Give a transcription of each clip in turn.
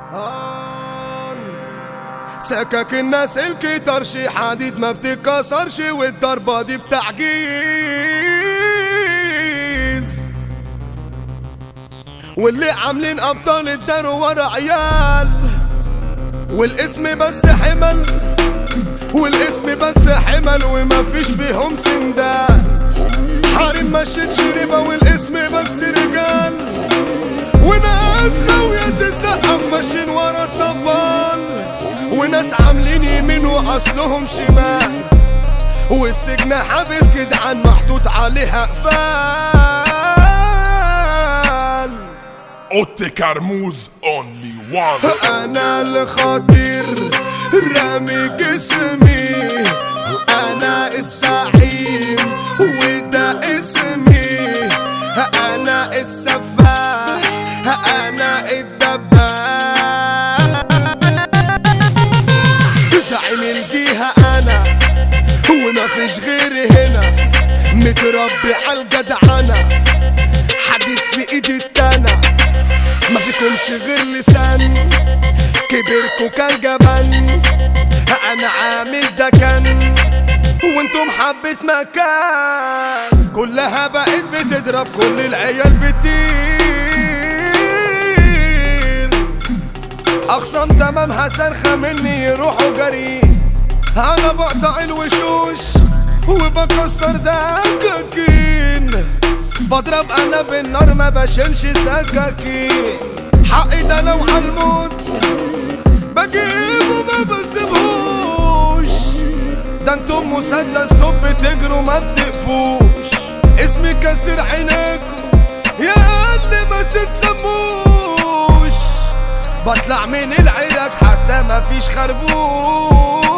سكك الناس الكتر شي حديد ما بتتكسرش والضربة دي بتعجيز واللي عاملين ابطال الدار ورا عيال والاسم بس حمل والاسم بس حمل وما فيش فيهم سندان حارم مشيت شريبة والاسم بس رجال وناس غاوية تسقف ماشيين ورا الطبال وناس عاملين يمين واصلهم شمال والسجن حابس جدعان محطوط عليها قفال اوتي كرموز اونلي وان انا الخطير رامي جسمي انا الزعيم وده اسمي انا السفاح انا الدباح زعيم الجهة انا وما فيش غيري هنا متربي على الجدعنة حديد في ايدي التانة ما فيكمش غير لسان كبركوا كان جبان انا عامل ده كان وانتم حبة مكان كلها بقت بتضرب كل العيال بتطير اخصام تمامها سرخة مني يروحوا جري انا بقطع الوشوش وبكسر دكاكين بضرب انا بالنار ما بشيلش سكاكين حقي ده لو عالموت بجيبه ما بسيبهوش ده انتم مسدس صب تجروا ما بتقفوش اسمي كسر عينيكم يا اللي ما تتسموش بطلع من العراق حتى ما فيش خربوش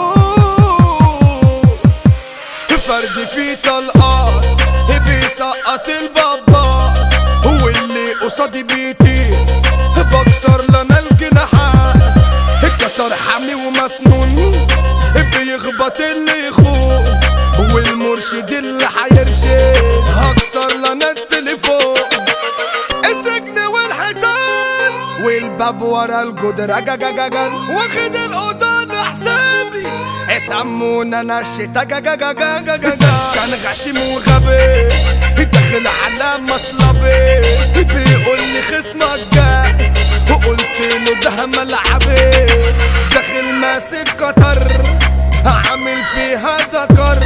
فرد في طلقات بيسقط البابا واللي قصادي بيطير بكسر لنا الجناحات الكتر حامي ومسنون بيخبط اللي يخون والمرشد اللي حيرشد هكسر لنا التليفون السجن والحيطان والباب ورا الجدر جاجاجاجا واخد الأوضة لحسابي يسمونا انا الشتا جاجاجاجاجا كان غشيم وغبي داخل على مصلبي بيقول لي خصمك جاي وقلت له ده ملعبي داخل ماسك قطر عامل فيها دكر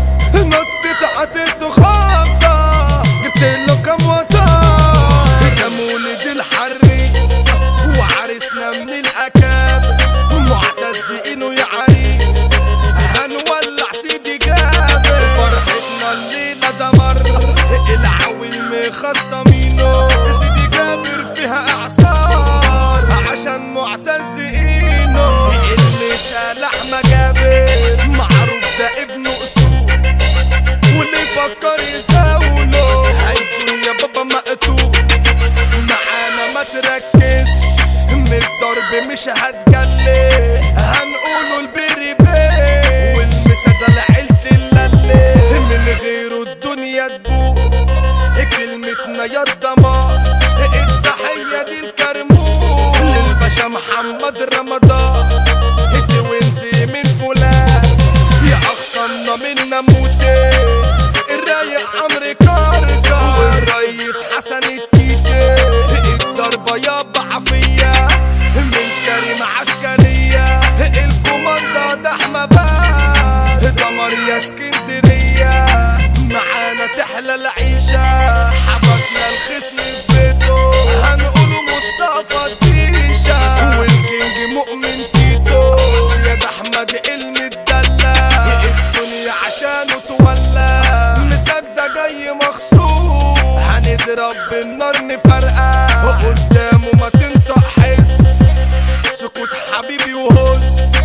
نطت عطيته خبطة جبت له كام وطن ده مولد الحري وعرسنا من الأكاب معتز إنه يا عريس هنولع سيدي جابر فرحتنا الليلة دمر العويل مخصمينه سيدي جابر فيها إعصار عشان معتز إنه اللي سالح مجابر معروف ده ابن أصول واللي يفكر يساوله هيكون يا بابا مقتول معانا ما تركز من الضرب مش هتجلي هنقوله البيري بيه والمسادة لعيلة اللالي من غيره الدنيا تبوظ كلمتنا يا الدمار التحية دي الكرموز للباشا محمد رمضان التوينزي من فولاس يا أخصمنا من نموتي الرايق عمرو كركر والريس حسن التيتي الضربة يابا عافية من كريم عسكرية الكوماندا ده احمد دمر يا اسكندرية معانا تحلى العيشة حبسنا الخصم في بيته هنقوله مصطفى تيشا والكينج مؤمن تيتو زياد احمد المدلع الدنيا عشانه تولى مسك ده جاي مخصوص هنضرب بالنار نفرقع وقدامه ما تنطق حس سكوت حبيبي وهز